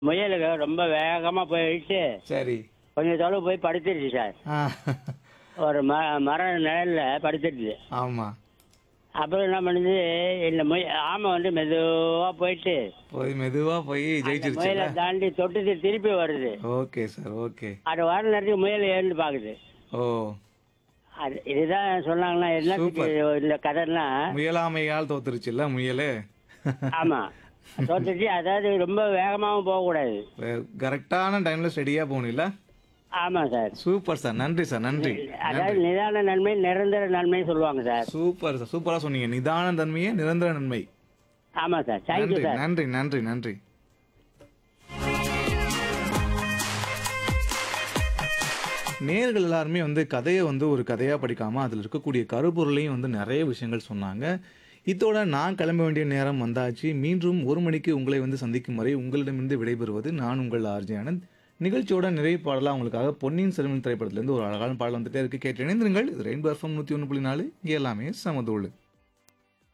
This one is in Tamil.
முயலுங்க ரொம்ப வேகமா போயிட்டு சரி கொஞ்சம் தொலைவு போய் படுத்துருச்சு சார் ஆ ஒரு ம மர நிழல்ல படுத்துருச்சு ஆமா அப்புறம் என்ன பண்ணுது இந்த முய ஆமை வந்து மெதுவா போயிட்டு போய் மெதுவா போய் அந்த ஜெயிச்சிருச்சுல முயலை தாண்டி தொட்டு திருப்பி வருது ஓகே சார் ஓகே அது வர நேரத்துக்கு முயல் ஏறிட்டு பாக்குது ஓ அது இதுதான் சொன்னாங்கன்னா என்னத்துக்கு இந்த கதைன்னா முயலாமையால் தோத்துருச்சுல்ல முயலு ஆமா தோத்துச்சு அதாவது ரொம்ப வேகமாவும் போக கூடாது கரெக்டான டைம்ல ஸ்டெடியா போகணும்ல ஆமா சார் சூப்பர் சார் நன்றி சார் நன்றி அதாவது நிதான நன்மை நிரந்தர நன்மை சொல்லுவாங்க சார் சூப்பர் சார் சூப்பரா சொன்னீங்க நிதான தன்மையே நிரந்தர நன்மை ஆமா சார் தேங்க்யூ நன்றி சார் நன்றி நன்றி நன்றி நேர்கள் எல்லாருமே வந்து கதையை வந்து ஒரு கதையாக படிக்காமல் அதில் இருக்கக்கூடிய கருப்பொருளையும் வந்து நிறைய விஷயங்கள் சொன்னாங்க இதோட நான் கிளம்ப வேண்டிய நேரம் வந்தாச்சு மீண்டும் ஒரு மணிக்கு உங்களை வந்து சந்திக்கும் வரை உங்களிடமிருந்து விடைபெறுவது நான் உங்கள் ஆர்ஜி ஆனந்த் நிகழ்ச்சியோட நிறைவு பாடலாக உங்களுக்காக பொன்னியின் செல்வன் திரைப்படத்திலேருந்து ஒரு அழகான பாடல் வந்துட்டே இருக்கு கேட்டு இணைந்திருங்கள் இது ரெயின்போ எஃப்எம் நூற்றி ஒன்று புள்ளி நாலு இங்கே எல்லாமே சமதோடு